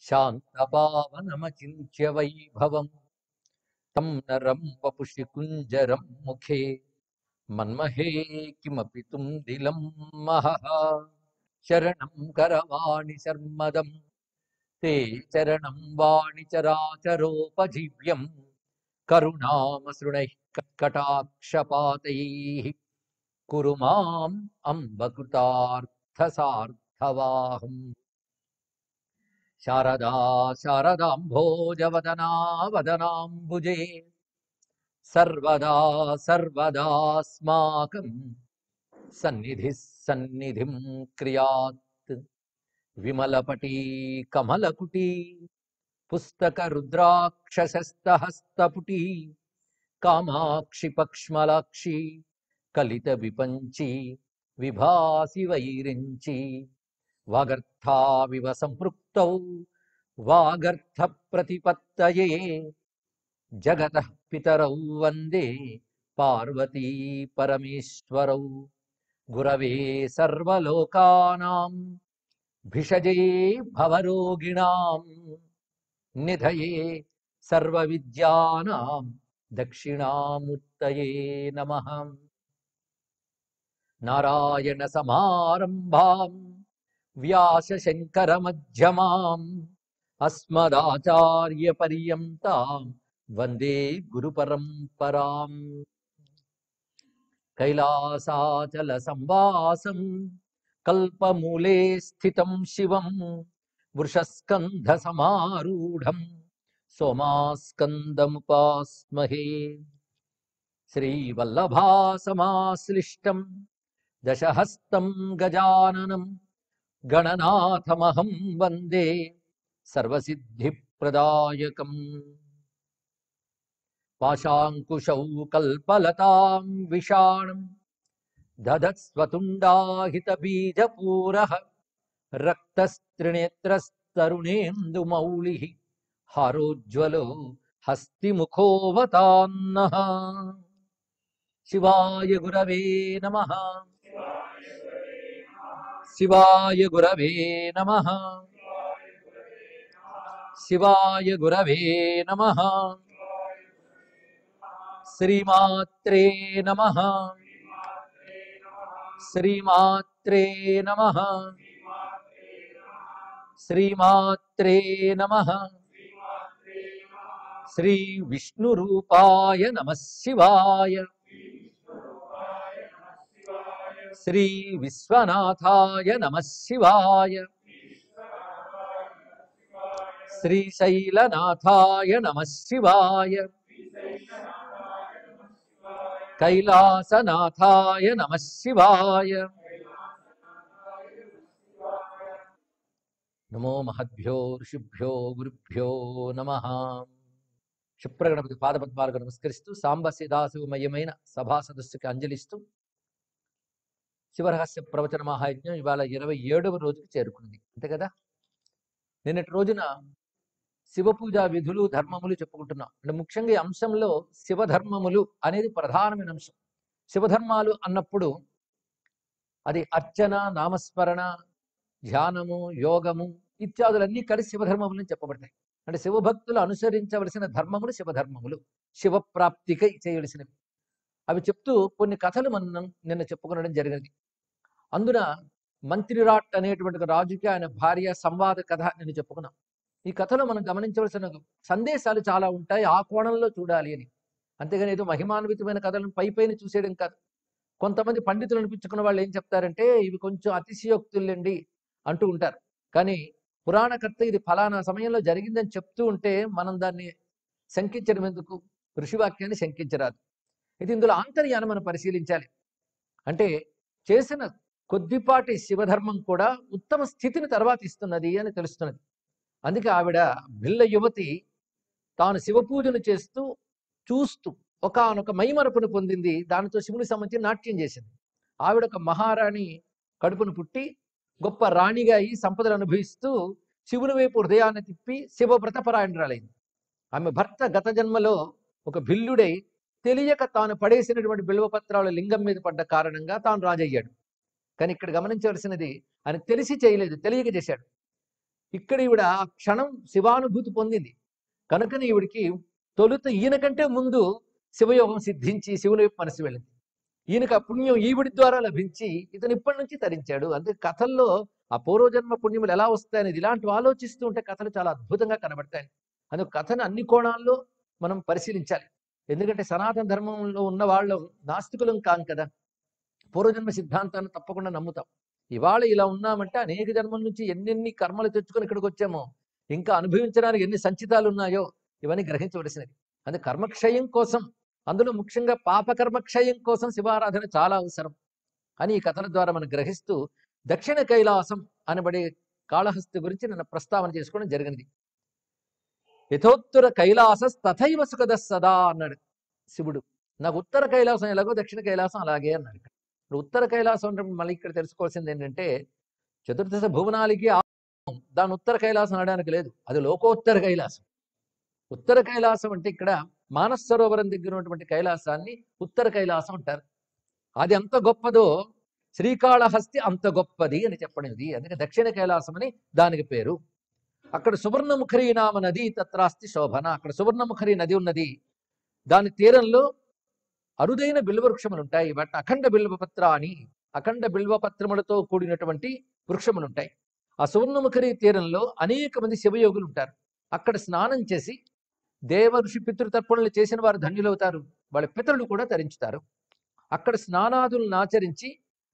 శాంతపావనమచింత్య వైభవం తం నరం వపుషి కుంజరం ముఖే మన్మహే కిమపి తుందిలం మహః శరణం కరవాణి శర్మదం తే చరణం వాణి చరాచరోపజీవ్యం కరుణామసృణైః కటాక్షపాతైః కురు మాం అంబకృతార్థసార్థవాహం శారదా శారదాంభోజవదనా వదనాంబుజే సర్వదా సర్వదాస్మాకం సన్నిధి సన్నిధిం క్రియాత్ విమలపటీ కమలకుటీ పుస్తక రుద్రాక్షసస్తహస్తపుటీ కామాక్షి పక్ష్మలాక్షి కలిత విపంచి విభాసి వైరించి వాగర్థావివ సంపృక్తౌ వాగర్థ ప్రతిపత్తయే జగత పితరౌ వందే పార్వతీ పరమేశ్వరౌ గురవే సర్వలోకానాం భిషజే భవరోగిణాం నిధయే సర్వవిద్యానాం దక్షిణామూర్తయే నమః నారాయణ సమారంభాం వ్యాస శంకర మధ్యమాం అస్మదాచార్య పర్యంతాం వందే గురు పరంపరాం కైలాసాచల సంవాసం కల్పమూలే స్థితం శివం వృషస్కంధ సమారూఢం సోమాస్కందముపాస్మహే శ్రీవల్లభాసమాశ్లిష్టం దశహస్తం గజాననం గణనాథమహం వందే సర్వసిద్ధిప్రదాయకం పాశాంకుశౌ కల్పలతాం విషాణం దదత్స్వతుండాహితబీజపూరः రక్తస్త్రినేత్రస్తరుణేन्दुमौलिः హారోజ్వలో హస్తిముఖోవతాన్నः శివాయ గురవే నమః శివాయ గురవే నమః శివాయ గురవే నమః శ్రీమాత్రే నమః శ్రీమాత్రే నమః శ్రీమాత్రే నమః శ్రీ విష్ణు రూపాయ నమః శివాయ శ్రీ విశ్వనాథాయ నమః శివాయ శ్రీశైలనాథాయ నమః శివాయ కైలాసనాథాయ నమః శివాయ నమో మహద్భ్యో ఋషిభ్యో గురుభ్యో నమ క్షిప్రగణపతి పాదపద్మాలకు నమస్కరిస్తూ సాంబ సదాశివమయమైన సభా సదస్సుకి అంజలిస్తూ శివరహస్య ప్రవచన మహాయజ్ఞం ఇవాళ ఇరవై ఏడవ రోజుకి చేరుకుంది అంతే కదా నిన్నటి రోజున శివ పూజా విధులు ధర్మములు చెప్పుకుంటున్నాం అంటే ముఖ్యంగా ఈ అంశంలో శివధర్మములు అనేది ప్రధానమైన అంశం శివధర్మాలు అన్నప్పుడు అది అర్చన నామస్మరణ ధ్యానము యోగము ఇత్యాదులన్నీ కలిసి శివధర్మములని చెప్పబడతాయి అంటే శివభక్తులు అనుసరించవలసిన ధర్మములు శివధర్మములు శివప్రాప్తికై చేయవలసినవి అవి చెప్తూ కొన్ని కథలు మనం నిన్న చెప్పుకునడం జరిగింది అందున మంత్రిరాట్ అనేటువంటి ఒక రాజుకి ఆయన భార్య సంవాద కథ నేను చెప్పుకున్నాం ఈ కథలో మనం గమనించవలసిన సందేశాలు చాలా ఉంటాయి ఆ కోణంలో చూడాలి అని అంతేగాని ఏదో మహిమాన్వితమైన కథలను పై పైన చూసేయడం కాదు కొంతమంది పండితులు అనిపించుకున్న వాళ్ళు ఏం చెప్తారంటే ఇవి కొంచెం అతిశయోక్తులండి అంటూ ఉంటారు కానీ పురాణకర్త ఇది ఫలానా సమయంలో జరిగిందని చెప్తూ ఉంటే మనం దాన్ని శంకించడం ఎందుకు ఋషివాక్యాన్ని శంకించరాదు ఇది ఇందులో ఆంతర్యాన్ని మనం పరిశీలించాలి అంటే చేసిన కొద్దిపాటి శివధర్మం కూడా ఉత్తమ స్థితిని తర్వాత ఇస్తున్నది అని తెలుస్తున్నది అందుకే ఆవిడ బిల్ల యువతి తాను శివ పూజను చేస్తూ చూస్తూ ఒకనొక మైమరపును పొందింది దానితో శివునికి సంబంధించి నాట్యం చేసింది ఆవిడ ఒక మహారాణి కడుపును పుట్టి గొప్ప రాణిగా అయి సంపదలు అనుభవిస్తూ శివుని వైపు హృదయాన్ని తిప్పి శివవ్రతపరాయణురాలైంది ఆమె భర్త గత జన్మలో ఒక భిల్లుడై తెలియక తాను పడేసినటువంటి బిల్వపత్రాలు లింగం మీద పడ్డ కారణంగా తాను రాజయ్యాడు కానీ ఇక్కడ గమనించవలసినది ఆయన తెలిసి చేయలేదు తెలియక చేశాడు ఇక్కడ ఈవిడ ఆ క్షణం శివానుభూతి పొందింది కనుకని ఈవిడికి తొలుత ఈయన కంటే ముందు శివయోగం సిద్ధించి శివుని వైపు మనసు వెళ్ళింది ఈయనకు ఆ పుణ్యం ఈవిడి ద్వారా లభించి ఇతను ఇప్పటి నుంచి తరించాడు అందుకే కథల్లో ఆ పూర్వజన్మ పుణ్యములు ఎలా వస్తాయనేది ఇలాంటివి ఆలోచిస్తూ ఉంటే కథలు చాలా అద్భుతంగా కనబడతాయి అందుకు కథను అన్ని కోణాల్లో మనం పరిశీలించాలి ఎందుకంటే సనాతన ధర్మంలో ఉన్న వాళ్ళం నాస్తికులం కాం కదా పూర్వజన్మ సిద్ధాంతాన్ని తప్పకుండా నమ్ముతాం ఇవాళ ఇలా ఉన్నామంటే అనేక జన్మల నుంచి ఎన్నెన్ని కర్మలు తెచ్చుకొని ఇక్కడికి వచ్చామో ఇంకా అనుభవించడానికి ఎన్ని సంచితాలు ఉన్నాయో ఇవన్నీ గ్రహించవలసినవి అందుకే కర్మక్షయం కోసం అందులో ముఖ్యంగా పాపకర్మక్షయం కోసం శివారాధన చాలా అవసరం అని ఈ కథల ద్వారా మనం గ్రహిస్తూ దక్షిణ కైలాసం అనబడే కాళహస్తి గురించి నన్ను ప్రస్తావన చేసుకోవడం జరిగింది యథోత్తర కైలాస తథైవ సుఖద సదా అన్నాడు శివుడు నాకు ఉత్తర కైలాసం ఎలాగో దక్షిణ కైలాసం అలాగే అన్నాడు ఇక్కడ ఇప్పుడు ఉత్తర కైలాసం అంటే మళ్ళీ ఇక్కడ తెలుసుకోవాల్సింది ఏంటంటే చతుర్దశ భువనాలకి ఆ- దాని ఉత్తర కైలాసం అనడానికి లేదు అది లోకోత్తర కైలాసం ఉత్తర కైలాసం అంటే ఇక్కడ మానస సరోవరం దగ్గర ఉన్నటువంటి కైలాసాన్ని ఉత్తర కైలాసం అంటారు అది ఎంత గొప్పదో శ్రీకాళహస్తి అంత గొప్పది అని చెప్పనిది అందుకే దక్షిణ కైలాసం అని దానికి పేరు అక్కడ సువర్ణముఖరి నామ నది తత్రాస్తి శోభన అక్కడ సువర్ణముఖరి నది ఉన్నది దాని తీరంలో అరుదైన బిల్వవృక్షములు ఉంటాయి వాటిని అఖండ బిల్వపత్ర అని అఖండ బిల్వపత్రములతో కూడినటువంటి వృక్షములు ఉంటాయి ఆ సువర్ణముఖరి తీరంలో అనేక మంది శివయోగులు ఉంటారు అక్కడ స్నానం చేసి దేవ ఋషి పితృతర్పణలు చేసిన వారు ధన్యులవుతారు వాళ్ళ పితరులు కూడా తరించుతారు అక్కడ స్నానాదులను ఆచరించి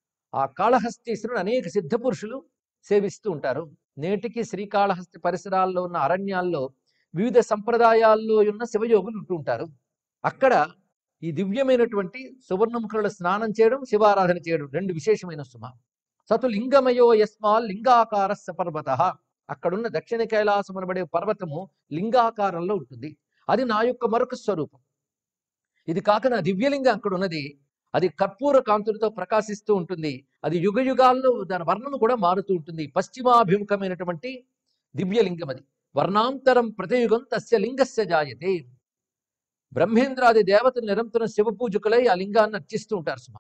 ఆ కాళహస్తీశ్వరుని అనేక సిద్ధ పురుషులు సేవిస్తూ ఉంటారు నేటికి శ్రీకాళహస్తి పరిసరాల్లో ఉన్న అరణ్యాల్లో వివిధ సంప్రదాయాల్లో ఉన్న శివయోగులు ఉంటూ ఉంటారు అక్కడ ఈ దివ్యమైనటువంటి సువర్ణముఖుల స్నానం చేయడం శివారాధన చేయడం రెండు విశేషమైన సుమ సతు లింగమయో యస్మాల్ లింగాకార పర్వత అక్కడున్న దక్షిణ కైలాసం అనబడే పర్వతము లింగాకారంలో ఉంటుంది అది నా యొక్క మరొక స్వరూపం ఇది కాక నా దివ్యలింగం అక్కడ ఉన్నది అది కర్పూర కాంతులతో ప్రకాశిస్తూ ఉంటుంది అది యుగ యుగాల్లో దాని వర్ణము కూడా మారుతూ ఉంటుంది పశ్చిమాభిముఖమైనటువంటి దివ్యలింగం అది వర్ణాంతరం ప్రతియుగం తస్య లింగస్య జాయతే బ్రహ్మేంద్రాది దేవతలు నిరంతరం శివ పూజకులై ఆ లింగాన్ని అర్చిస్తూ ఉంటారు సుమ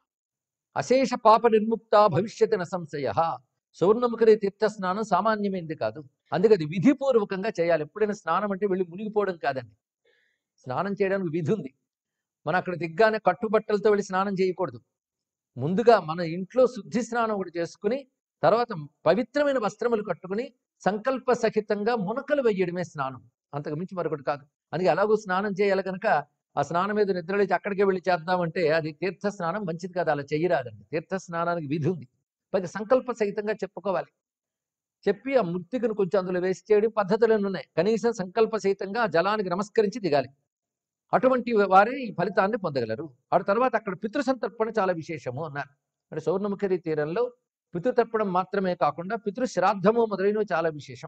అశేష పాప నిర్ముక్త భవిష్యత్ న సంశయ సువర్ణముఖరి తీర్థ స్నానం సామాన్యమైనది కాదు అందుకే అది విధిపూర్వకంగా చేయాలి ఎప్పుడైనా స్నానం అంటే వెళ్ళి మునిగిపోవడం కాదండి స్నానం చేయడానికి విధి ఉంది మనం అక్కడ దిగ్గానే కట్టుబట్టలతో వెళ్ళి స్నానం చేయకూడదు ముందుగా మన ఇంట్లో శుద్ధి స్నానం ఒకటి చేసుకుని తర్వాత పవిత్రమైన వస్త్రములు కట్టుకుని సంకల్ప సహితంగా మునకలు వెయ్యడమే స్నానం అంతకు మించి మరొకటి కాదు అందుకే అలాగూ స్నానం చేయాలి కనుక ఆ స్నానం మీద నిద్రలేచి అక్కడికే వెళ్ళి చేద్దామంటే అది తీర్థ స్నానం మంచిది కాదు అలా చెయ్యరాదండి తీర్థ స్నానానికి విధి ఉంది పైగా సంకల్ప సహితంగా చెప్పుకోవాలి చెప్పి ఆ మృతికను కొంచెం అందులో వేసి చేయడం పద్ధతులు ఉన్నాయి కనీసం సంకల్ప సహితంగా ఆ జలానికి నమస్కరించి దిగాలి అటువంటి వారే ఈ ఫలితాన్ని పొందగలరు ఆ తర్వాత అక్కడ పితృసంతర్పణ చాలా విశేషము అన్నారు అంటే సౌర్ణముఖరి తీరంలో పితృతర్పణం మాత్రమే కాకుండా పితృశ్రాద్ధము మొదలైనవి చాలా విశేషం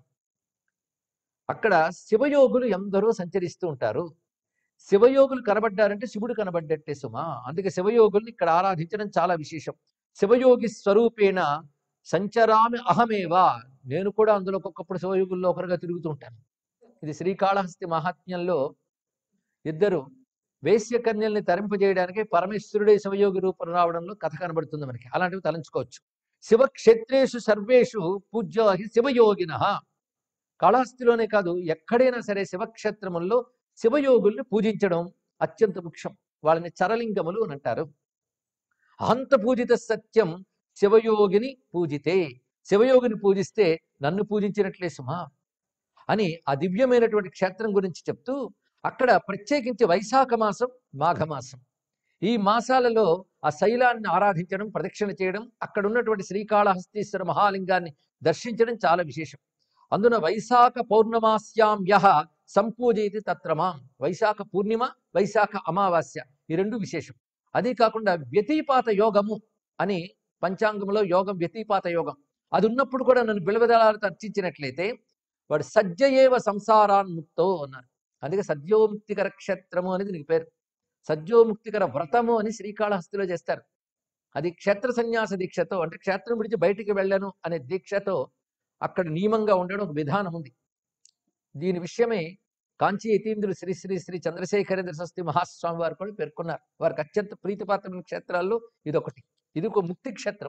అక్కడ శివయోగులు ఎందరో సంచరిస్తూ ఉంటారు శివయోగులు కనబడ్డారంటే శివుడు కనబడ్డట్టే సుమా అందుకే శివయోగుల్ని ఇక్కడ ఆరాధించడం చాలా విశేషం శివయోగి స్వరూపేణ సంచరామి అహమేవా నేను కూడా అందులో ఒక్కొక్కప్పుడు శివయోగుల్లో ఒకరుగా తిరుగుతూ ఉంటాను ఇది శ్రీకాళహస్తి మహాత్మ్యంలో ఇద్దరు వేశ్యకన్యల్ని తరింపజేయడానికి పరమేశ్వరుడే శివయోగి రూపం రావడంలో కథ కనబడుతుంది మనకి అలాంటివి తలంచుకోవచ్చు శివక్షేత్రేషు సర్వేషు పూజ్యో హి శివయోగిన కాళహస్తిలోనే కాదు ఎక్కడైనా సరే శివక్షేత్రముల్లో శివయోగుల్ని పూజించడం అత్యంత ముఖ్యం వాళ్ళని చరలింగములు అని అంటారు అహంత పూజిత సత్యం శివయోగిని పూజితే శివయోగిని పూజిస్తే నన్ను పూజించినట్లే సుమా అని ఆ దివ్యమైనటువంటి క్షేత్రం గురించి చెప్తూ అక్కడ ప్రత్యేకించి వైశాఖ మాసం మాఘమాసం ఈ మాసాలలో ఆ శైలాన్ని ఆరాధించడం ప్రదక్షిణ చేయడం అక్కడ ఉన్నటువంటి శ్రీకాళహస్తీశ్వర మహాలింగాన్ని దర్శించడం చాలా విశేషం అందున వైశాఖ పౌర్ణమాస్యాం యహ సంపూజయితి తత్రమాం వైశాఖ పూర్ణిమ వైశాఖ అమావాస్య ఈ రెండు విశేషం అదే కాకుండా వ్యతిపాత యోగము అని పంచాంగంలో యోగం వ్యతిపాత యోగం అది ఉన్నప్పుడు కూడా నన్ను బిలవదలాలతో అర్చించినట్లయితే వాడు సజ్జయేవ సంసారాన్ముక్తో అన్నారు అందుకే సద్యోముక్తికర క్షేత్రము అనేది నీకు పేరు సద్యోముక్తికర వ్రతము అని శ్రీకాళహస్తిలో చేస్తారు అది క్షేత్ర సన్యాస దీక్షతో అంటే క్షేత్రం విడిచి బయటికి వెళ్ళను అనే దీక్షతో అక్కడ నియమంగా ఉండడం ఒక విధానం ఉంది దీని విషయమే కాంచీ యతీంద్రులు శ్రీ శ్రీ శ్రీ చంద్రశేఖరేంద్ర సస్తి మహాస్వామి వారు కూడా పేర్కొన్నారు వారికి అత్యంత ప్రీతిపాత్రమైన క్షేత్రాల్లో ఇదొకటి ఇది ఒక ముక్తి క్షేత్రం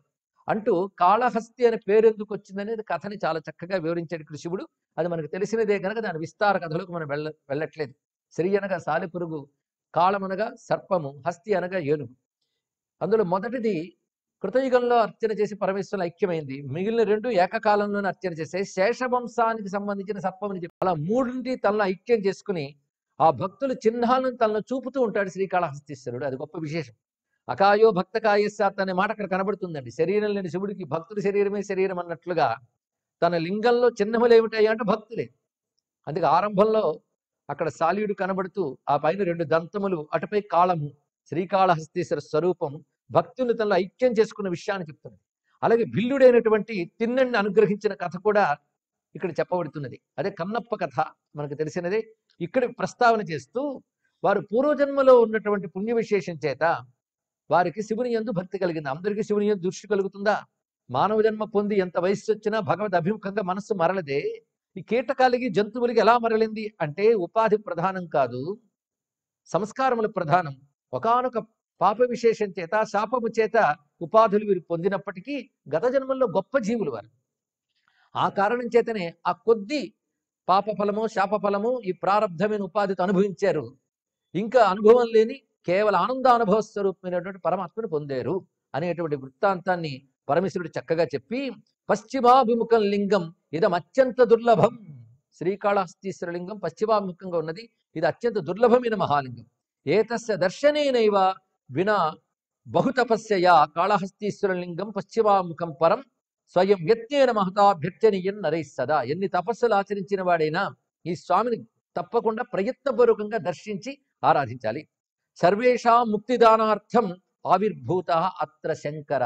అంటూ కాళహస్తి అనే పేరు ఎందుకు వచ్చిందనేది కథని చాలా చక్కగా వివరించాడు ఇక్కడ శివుడు అది మనకు తెలిసినదే కనుక దాని విస్తార కథలోకి మనం వెళ్ళ వెళ్ళట్లేదు శ్రీ అనగా సాలెపురుగు కాళమనగా సర్పము హస్తి అనగా ఏనుగు అందులో మొదటిది కృతయుగంలో అర్చన చేసి పరమేశ్వరులు ఐక్యమైంది మిగిలిన రెండు ఏకకాలంలోనే అర్చన చేసే శేషవంశానికి సంబంధించిన సర్పమని చెప్పి అలా మూడింటి తనలో ఐక్యం చేసుకుని ఆ భక్తుల చిహ్నాలను తనలో చూపుతూ ఉంటాడు శ్రీకాళహస్తీశ్వరుడు అది గొప్ప విశేషం అకాయో భక్త కాయస్యాత్ అనే మాట అక్కడ కనబడుతుందండి శరీరం లేని శివుడికి భక్తుడి శరీరమే శరీరం అన్నట్లుగా తన లింగంలో చిహ్నములు ఏమిటాయి అంటే భక్తులే అందుకే ఆరంభంలో అక్కడ సాలీయుడు కనబడుతూ ఆ పైన రెండు దంతములు అటుపై కాళము శ్రీకాళహస్తీశ్వర స్వరూపం భక్తులు తనలో ఐక్యం చేసుకున్న విషయాన్ని చెప్తున్నది అలాగే భిల్లుడైనటువంటి తిన్నెని అనుగ్రహించిన కథ కూడా ఇక్కడ చెప్పబడుతున్నది అదే కన్నప్ప కథ మనకు తెలిసినదే ఇక్కడ ప్రస్తావన చేస్తూ వారు పూర్వజన్మలో ఉన్నటువంటి పుణ్య విశేషం చేత వారికి శివుని ఎందు భక్తి కలిగింది అందరికీ శివుని ఎందు దృష్టి కలుగుతుందా మానవ జన్మ పొంది ఎంత వయస్సు వచ్చినా భగవద్ అభిముఖంగా మనస్సు మరలదే ఈ కీటకాలకి జంతువులకి ఎలా మరలింది అంటే ఉపాధి ప్రధానం కాదు సంస్కారముల ప్రధానం ఒకానొక పాప విశేషం చేత శాపము చేత ఉపాధులు వీరు పొందినప్పటికీ గత జన్మల్లో గొప్ప జీవులు వారు ఆ కారణం చేతనే ఆ కొద్ది పాప ఫలము శాప ఫలము ఈ ప్రారంధమైన ఉపాధితో అనుభవించారు ఇంకా అనుభవం లేని కేవల ఆనంద అనుభవ స్వరూపమైనటువంటి పరమాత్మను పొందారు అనేటువంటి వృత్తాంతాన్ని పరమేశ్వరుడు చక్కగా చెప్పి పశ్చిమాభిముఖం లింగం ఇదం అత్యంత దుర్లభం శ్రీకాళహస్తీశ్వర లింగం పశ్చిమాభిముఖంగా ఉన్నది ఇది అత్యంత దుర్లభమైన మహాలింగం ఏతస్య దర్శనేనైవ వినా బహుతపస్యయా కాళహస్తీశ్వర లింగం పశ్చిమాముఖం పరం స్వయం యత్నేన మహతాభ్యర్థనీయం నరై సదా ఎన్ని తపస్సులు ఆచరించిన వాడైనా ఈ స్వామిని తప్పకుండా ప్రయత్నపూర్వకంగా దర్శించి ఆరాధించాలి సర్వేషాం ముక్తిదానార్థం ఆవిర్భూత అత్ర శంకర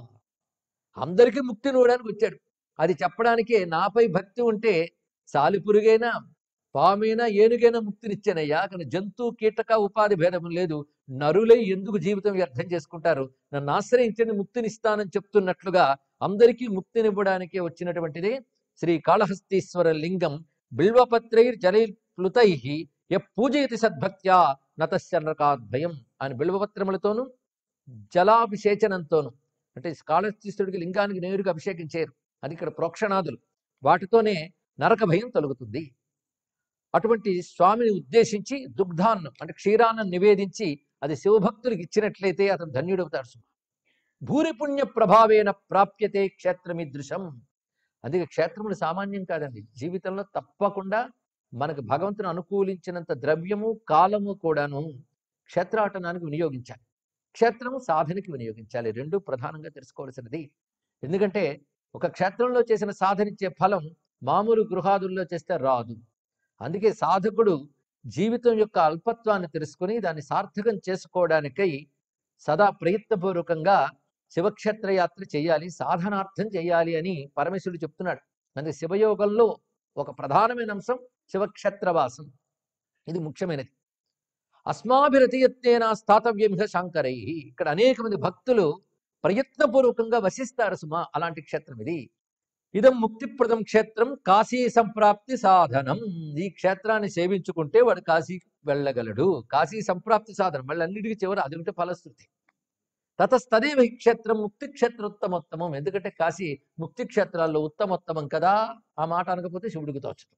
అందరికీ ముక్తి నూడానికి వచ్చాడు అది చెప్పడానికే నాపై భక్తి ఉంటే సాలిపురుగైనా పామైనా ఏనుగైనా ముక్తినిచ్చానయ్యా కానీ జంతు కీటక ఉపాధి భేదం లేదు నరులై ఎందుకు జీవితం వ్యర్థం చేసుకుంటారు నన్ను ఆశ్రయించండి ముక్తినిస్తానని చెప్తున్నట్లుగా అందరికీ ముక్తినివ్వడానికే వచ్చినటువంటిది శ్రీ కాళహస్తీశ్వర లింగం బిల్వపత్రైర్ జలైర్ ప్లుతై య పూజయతి సద్భక్త్యా నతస్య నరకాద్భయం అని బిల్వపత్రములతోనూ జలాభిషేచనంతోనూ అంటే కాళహస్తీశ్వరుడికి లింగానికి నేరుగా అభిషేకం చేయరు అది ఇక్కడ ప్రోక్షణాదులు వాటితోనే నరక భయం తొలగుతుంది అటువంటి స్వామిని ఉద్దేశించి దుగ్ధాన్నం అంటే క్షీరాన్నం నివేదించి అది శివభక్తులకు ఇచ్చినట్లయితే అతను ధన్యుడవుతాడు సుమ భూరి పుణ్య ప్రభావేన ప్రాప్యతే క్షేత్రమిదృశం అందుకే క్షేత్రములు సామాన్యం కాదండి జీవితంలో తప్పకుండా మనకు భగవంతుని అనుకూలించినంత ద్రవ్యము కాలము కూడాను క్షేత్రాటనానికి వినియోగించాలి క్షేత్రము సాధనకి వినియోగించాలి రెండు ప్రధానంగా తెలుసుకోవాల్సినది ఎందుకంటే ఒక క్షేత్రంలో చేసిన సాధనిచ్చే ఫలం మామూలు గృహాదుల్లో చేస్తే రాదు అందుకే సాధకుడు జీవితం యొక్క అల్పత్వాన్ని తెలుసుకుని దాన్ని సార్థకం చేసుకోవడానికై సదా ప్రయత్నపూర్వకంగా శివక్షేత్ర యాత్ర చేయాలి సాధనార్థం చేయాలి అని పరమేశ్వరుడు చెప్తున్నాడు అందుకే శివయోగంలో ఒక ప్రధానమైన అంశం శివక్షేత్రవాసం ఇది ముఖ్యమైనది అస్మాభిరతియత్నేన స్థాతవ్యమిహ శాంకరై ఇక్కడ అనేక మంది భక్తులు ప్రయత్నపూర్వకంగా వసిస్తారు సుమా అలాంటి క్షేత్రం ఇది ఇదం ముక్తిప్రదం క్షేత్రం కాశీ సంప్రాప్తి సాధనం ఈ క్షేత్రాన్ని సేవించుకుంటే వాడు కాశీకి వెళ్ళగలడు కాశీ సంప్రాప్తి సాధనం మళ్ళీ అన్నిటికీ చివరి అది ఒకటి ఫలశ్రుతి తతస్తదేవ ఈ క్షేత్రం ముక్తి క్షేత్ర ఉత్తమోత్తమం ఎందుకంటే కాశీ ముక్తి క్షేత్రాల్లో ఉత్తమోత్తమం కదా ఆ మాట అనకపోతే శివుడికి తోచదు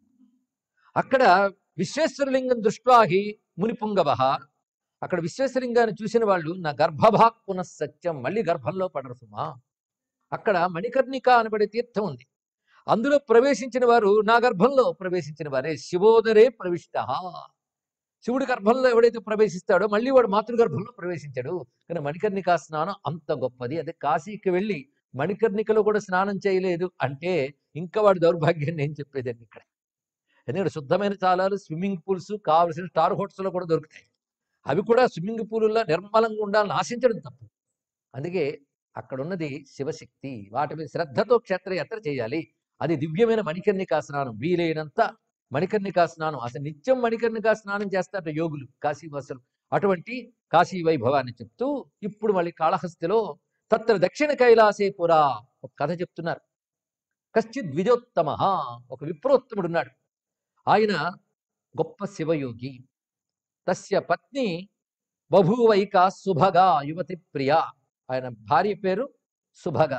అక్కడ విశ్వేశ్వరలింగం దృష్ట్వాహి మునిపుంగవ అక్కడ విశ్వేశ్వరలింగాన్ని చూసిన వాళ్ళు నా గర్భభాక్ పునఃసత్యం మళ్ళీ గర్భంలో పడరు సుమా అక్కడ మణికర్ణిక అనబడే తీర్థం ఉంది అందులో ప్రవేశించిన వారు నా గర్భంలో ప్రవేశించిన వారే శివోదరే ప్రవిష్ట శివుడి గర్భంలో ఎవడైతే ప్రవేశిస్తాడో మళ్ళీ వాడు మాతృగర్భంలో ప్రవేశించాడు కానీ మణికర్ణికా స్నానం అంత గొప్పది అదే కాశీకి వెళ్ళి మణికర్ణికలో కూడా స్నానం చేయలేదు అంటే ఇంకా వాడి దౌర్భాగ్యం నేను చెప్పేదండి ఇక్కడ ఎందుకంటే శుద్ధమైన చాలాలు స్విమ్మింగ్ పూల్స్ కావలసిన స్టార్ హోటల్స్లో కూడా దొరుకుతాయి అవి కూడా స్విమ్మింగ్ పూలుల్లో నిర్మలంగా ఉండాలని ఆశించడం తప్పు అందుకే అక్కడ ఉన్నది శివశక్తి వాటి మీద శ్రద్ధతో క్షేత్రయాత్ర చేయాలి అది దివ్యమైన మణికర్ణికా స్నానం వీలైనంత మణికర్ణికా స్నానం అసలు నిత్యం మణికర్ణికా స్నానం చేస్తారట యోగులు కాశీవాసులు అటువంటి కాశీ వైభవాన్ని చెప్తూ ఇప్పుడు మళ్ళీ కాళహస్తిలో తత్ర దక్షిణ కైలాసే పురా ఒక కథ చెప్తున్నారు కశ్చిత్ ద్విజోత్తమ ఒక విప్రోత్తముడు ఉన్నాడు ఆయన గొప్ప శివయోగి తస్య పత్ని బభూవైక సుభగా యువతి ప్రియ ఆయన భార్య పేరు సుభగ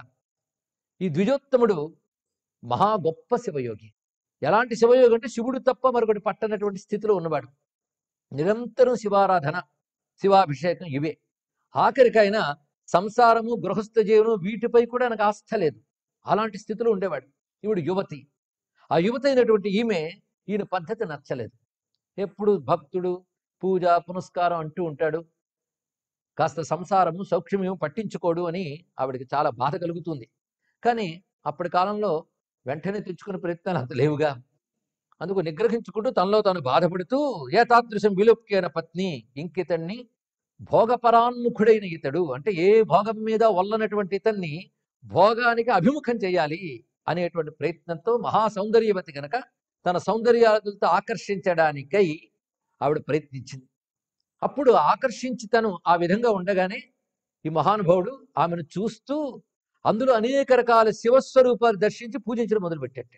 ఈ ద్విజోత్తముడు మహా గొప్ప శివయోగి ఎలాంటి శివయోగి అంటే శివుడు తప్ప మరొకటి పట్టనటువంటి స్థితిలో ఉన్నవాడు నిరంతరం శివారాధన శివాభిషేకం ఇవే ఆఖరికైనా సంసారము గృహస్థ జీవనం వీటిపై కూడా నాకు ఆస్థ లేదు అలాంటి స్థితిలో ఉండేవాడు ఈవిడ యువతి ఆ యువతి అయినటువంటి ఈమె ఈయన పద్ధతి నచ్చలేదు ఎప్పుడు భక్తుడు పూజ పునస్కారం అంటూ ఉంటాడు కాస్త సంసారము సౌఖ్యమేమో పట్టించుకోడు అని ఆవిడకి చాలా బాధ కలుగుతుంది కానీ అప్పటి కాలంలో వెంటనే తెచ్చుకునే ప్రయత్నాలు అంత లేవుగా అందుకు నిగ్రహించుకుంటూ తనలో తాను బాధపడుతూ ఏతాదృశం విలుప్కైన పత్ని ఇంకితన్ని భోగపరాన్ముఖుడైన ఇతడు అంటే ఏ భోగం మీద వల్లనటువంటి ఇతన్ని భోగానికి అభిముఖం చేయాలి అనేటువంటి ప్రయత్నంతో మహా సౌందర్యవతి గనక తన సౌందర్యాదులతో ఆకర్షించడానికై ఆవిడ ప్రయత్నించింది అప్పుడు ఆకర్షించి తను ఆ విధంగా ఉండగానే ఈ మహానుభావుడు ఆమెను చూస్తూ అందులో అనేక రకాల శివస్వరూపాలు దర్శించి పూజించడం మొదలుపెట్టాడు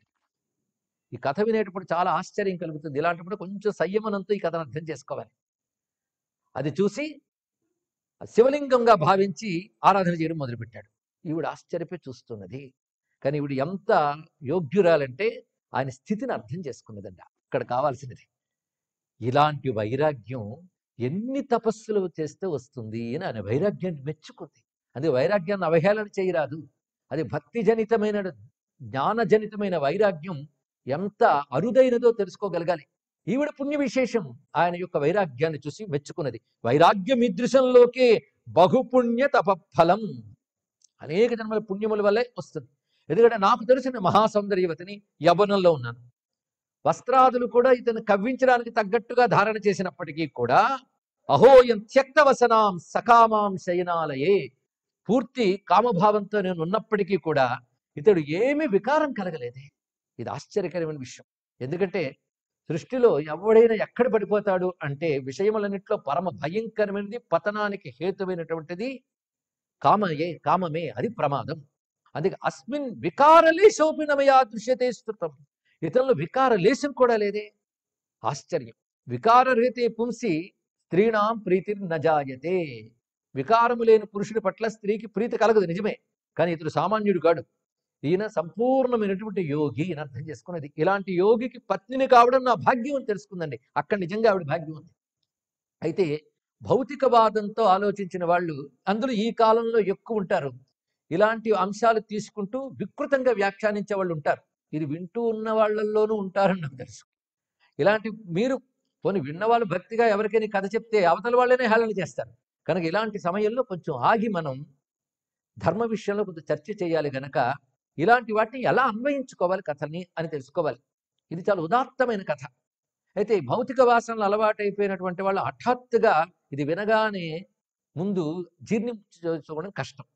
ఈ కథ వినేటప్పుడు చాలా ఆశ్చర్యం కలుగుతుంది ఇలాంటప్పుడు కొంచెం సంయమనంతో ఈ కథను అర్థం చేసుకోవాలి అది చూసి ఆ శివలింగంగా భావించి ఆరాధన చేయడం మొదలుపెట్టాడు ఈవిడ ఆశ్చర్యపోయి చూస్తున్నది కానీ ఈవిడ ఎంత యోగ్యురాలంటే ఆయన స్థితిని అర్థం చేసుకున్నదండి అక్కడ కావాల్సినది ఇలాంటి వైరాగ్యం ఎన్ని తపస్సులు చేస్తే వస్తుంది అని ఆయన వైరాగ్యాన్ని మెచ్చుకుంది అది వైరాగ్యాన్ని అవహేళన చేయరాదు అది భక్తి జనితమైన జ్ఞానజనితమైన వైరాగ్యం ఎంత అరుదైనదో తెలుసుకోగలగాలి ఈవిడ పుణ్య విశేషం ఆయన యొక్క వైరాగ్యాన్ని చూసి మెచ్చుకున్నది వైరాగ్యం ఈదృశంలోకే బహుపుణ్య తపఫలం అనేక జన్మల పుణ్యముల వల్లే వస్తుంది ఎందుకంటే నాకు తెలిసిన మహాసౌందర్యవతిని యవనంలో ఉన్నాను వస్త్రాదులు కూడా ఇతను కవ్వించడానికి తగ్గట్టుగా ధారణ చేసినప్పటికీ కూడా అహోయం త్యక్తవసనాం సకామాం శయనాలయే పూర్తి కామభావంతో నేను ఉన్నప్పటికీ కూడా ఇతడు ఏమీ వికారం కలగలేదే ఇది ఆశ్చర్యకరమైన విషయం ఎందుకంటే సృష్టిలో ఎవడైనా ఎక్కడ పడిపోతాడు అంటే విషయములన్నింటిలో పరమ భయంకరమైనది పతనానికి హేతువైనటువంటిది కామయే కామమే అది ప్రమాదం అందుకే అస్మిన్ వికారలేశోపినమయా దృశ్యతే స్థుతం ఇతరులు వికార లేశం కూడా లేదే ఆశ్చర్యం వికారరహితే పుంసి స్త్రీణాం ప్రీతి నజాయతే వికారము లేని పురుషుడి పట్ల స్త్రీకి ప్రీతి కలగదు నిజమే కానీ ఇతడు సామాన్యుడు కాడు ఈయన సంపూర్ణమైనటువంటి యోగి అని అర్థం చేసుకున్నది ఇలాంటి యోగికి పత్నిని కావడం నా భాగ్యం అని తెలుసుకుందండి అక్కడ నిజంగా ఆవిడ భాగ్యం ఉంది అయితే భౌతికవాదంతో ఆలోచించిన వాళ్ళు అందులో ఈ కాలంలో ఎక్కువ ఉంటారు ఇలాంటి అంశాలు తీసుకుంటూ వికృతంగా వ్యాఖ్యానించే వాళ్ళు ఉంటారు ఇది వింటూ ఉన్న వాళ్ళల్లోనూ ఉంటారని నాకు తెలుసు ఇలాంటి మీరు కొన్ని విన్నవాళ్ళు భక్తిగా ఎవరికైనా కథ చెప్తే అవతల వాళ్ళనే హేళన చేస్తారు కనుక ఇలాంటి సమయంలో కొంచెం ఆగి మనం ధర్మ విషయంలో కొంచెం చర్చ చేయాలి గనక ఇలాంటి వాటిని ఎలా అన్వయించుకోవాలి కథల్ని అని తెలుసుకోవాలి ఇది చాలా ఉదాత్తమైన కథ అయితే ఈ భౌతిక వాసనలు అలవాటైపోయినటువంటి వాళ్ళు హఠాత్తుగా ఇది వినగానే ముందు జీర్ణించుకోవడం కష్టం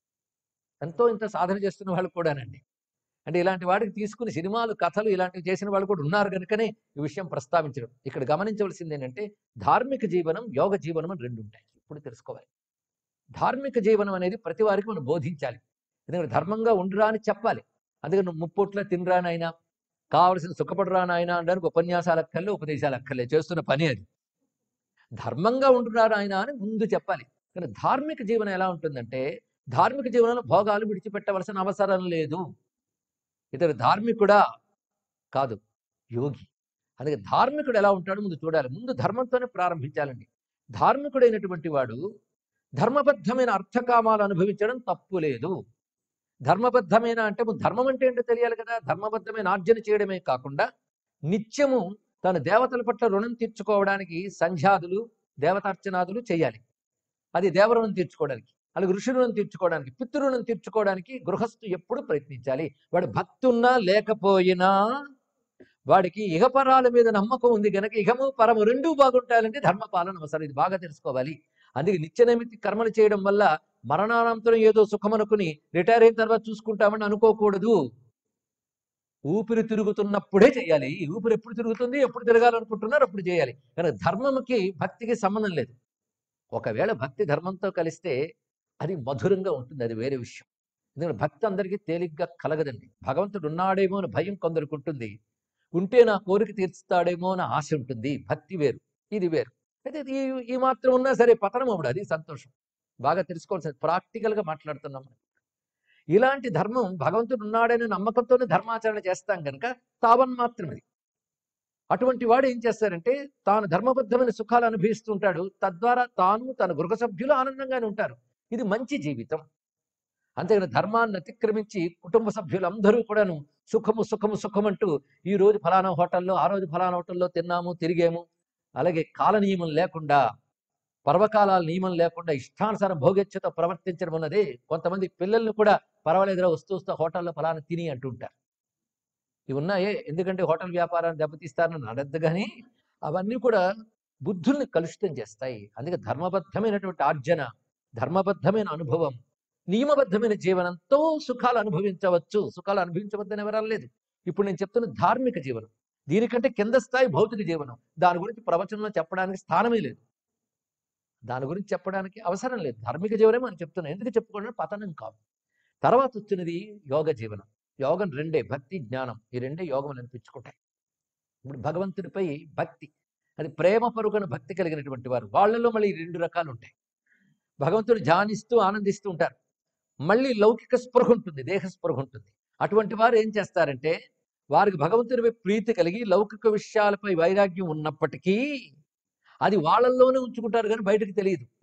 ఎంతో ఇంత సాధన చేస్తున్న వాళ్ళు కూడానండి అంటే ఇలాంటి వాటికి తీసుకుని సినిమాలు కథలు ఇలాంటివి చేసిన వాళ్ళు కూడా ఉన్నారు కనుకనే ఈ విషయం ప్రస్తావించడం ఇక్కడ గమనించవలసింది ఏంటంటే ధార్మిక జీవనం యోగ జీవనం అని రెండు ఉంటాయి ఇప్పుడు తెలుసుకోవాలి ధార్మిక జీవనం అనేది ప్రతి వారికి మనం బోధించాలి ఎందుకంటే ధర్మంగా ఉండురా అని చెప్పాలి అందుకని నువ్వు ముప్పొట్ల తినరా నాయనా కావలసిన సుఖపడరా నాయన అనడానికి ఉపన్యాసాలు అక్కర్లే ఉపదేశాలు అక్కర్లే చేస్తున్న పని అది ధర్మంగా ఉంటురా నాయన అని ముందు చెప్పాలి కానీ ధార్మిక జీవనం ఎలా ఉంటుందంటే ధార్మిక జీవనంలో భోగాలు విడిచిపెట్టవలసిన అవసరం లేదు ఇతడు ధార్మికుడా కాదు యోగి అందుకే ధార్మికుడు ఎలా ఉంటాడో ముందు చూడాలి ముందు ధర్మంతోనే ప్రారంభించాలండి ధార్మికుడైనటువంటి వాడు ధర్మబద్ధమైన అర్థకామాలు అనుభవించడం తప్పు లేదు ధర్మబద్ధమైన అంటే ముందు ధర్మం అంటే ఏంటో తెలియాలి కదా ధర్మబద్ధమైన ఆర్జన చేయడమే కాకుండా నిత్యము తన దేవతల పట్ల రుణం తీర్చుకోవడానికి సంధ్యాదులు దేవతార్చనాదులు చేయాలి అది దేవరుణం తీర్చుకోవడానికి అలాగే ఋషి రుణం తీర్చుకోవడానికి పితృరుణం తీర్చుకోవడానికి గృహస్థు ఎప్పుడు ప్రయత్నించాలి వాడు భక్తున్నా లేకపోయినా వాడికి ఇహపరాల మీద నమ్మకం ఉంది గనక ఇహము పరము రెండూ బాగుంటాయంటే ధర్మపాలన అవసరం ఇది బాగా తెలుసుకోవాలి అందుకే నిత్యనైమితి కర్మలు చేయడం వల్ల మరణానంతరం ఏదో సుఖమనుకుని రిటైర్ అయిన తర్వాత చూసుకుంటామని అనుకోకూడదు ఊపిరి తిరుగుతున్నప్పుడే చేయాలి ఈ ఊపిరి ఎప్పుడు తిరుగుతుంది ఎప్పుడు తిరగాలనుకుంటున్నారు అప్పుడు చేయాలి కానీ ధర్మంకి భక్తికి సంబంధం లేదు ఒకవేళ భక్తి ధర్మంతో కలిస్తే అది మధురంగా ఉంటుంది అది వేరే విషయం ఎందుకంటే భక్తి అందరికీ తేలిగ్గా కలగదండి భగవంతుడు ఉన్నాడేమో అని భయం కొందరికి ఉంటుంది ఉంటే నా కోరిక తీర్చుతాడేమో అని ఆశ ఉంటుంది భక్తి వేరు ఇది వేరు అయితే ఈ ఈ మాత్రం ఉన్నా సరే పతనం అప్పుడు అది సంతోషం బాగా తెలుసుకోవాల్సింది ప్రాక్టికల్గా మాట్లాడుతున్నాం మనం. ఇలాంటి ధర్మం భగవంతుడు ఉన్నాడనే నమ్మకంతోనే ధర్మాచరణ చేస్తాం కనుక తావన్ మాత్రమే అటువంటి వాడు ఏం చేస్తారంటే తాను ధర్మబద్ధమైన సుఖాలు అనుభవిస్తూ ఉంటాడు తద్వారా తాను తన గృహ సభ్యులు ఆనందంగానే ఉంటారు ఇది మంచి జీవితం అంతేగాని ధర్మాన్ని అతిక్రమించి కుటుంబ సభ్యులందరూ కూడాను సుఖము సుఖము సుఖం అంటూ ఈ రోజు ఫలానా హోటల్లో ఆ రోజు ఫలానా హోటల్లో తిన్నాము తిరిగాము అలాగే కాల నియమం లేకుండా పర్వకాలాల నియమం లేకుండా ఇష్టానుసారం భోగేచ్ఛతో ప్రవర్తించడం అన్నది కొంతమంది పిల్లల్ని కూడా పర్వాలేదురా వస్తూ వస్తూ హోటల్లో ఫలానా తిని అంటుంటారు ఇవి ఉన్నాయే ఎందుకంటే హోటల్ వ్యాపారాన్ని దెబ్బతీస్తారని అనద్దు కానీ అవన్నీ కూడా బుద్ధుల్ని కలుషితం చేస్తాయి అందుకే ధర్మబద్ధమైనటువంటి ఆర్జన ధర్మబద్ధమైన అనుభవం నియమబద్ధమైన జీవనంతో సుఖాలు అనుభవించవచ్చు సుఖాలు అనుభవించవద్దని ఎవరు లేదు ఇప్పుడు నేను చెప్తున్న ధార్మిక జీవనం దీనికంటే కింద స్థాయి భౌతిక జీవనం దాని గురించి ప్రవచనంలో చెప్పడానికి స్థానమే లేదు దాని గురించి చెప్పడానికి అవసరం లేదు ధార్మిక జీవనమే మనం చెప్తున్నాం ఎందుకు చెప్పుకోవడం పతనం కాదు తర్వాత వచ్చినది యోగ జీవనం యోగం రెండే భక్తి జ్ఞానం ఈ రెండే యోగం అనిపించుకుంటాయి ఇప్పుడు భగవంతుడిపై భక్తి అది ప్రేమ పరుగన భక్తి కలిగినటువంటి వారు వాళ్ళలో మళ్ళీ ఈ రెండు రకాలు ఉంటాయి భగవంతుడు ధ్యానిస్తూ ఆనందిస్తూ ఉంటారు మళ్ళీ లౌకిక స్పృహ ఉంటుంది దేహ స్పృహ ఉంటుంది అటువంటి వారు ఏం చేస్తారంటే వారికి భగవంతుడిపై ప్రీతి కలిగి లౌకిక విషయాలపై వైరాగ్యం ఉన్నప్పటికీ అది వాళ్ళల్లోనే ఉంచుకుంటారు కానీ బయటకు తెలియదు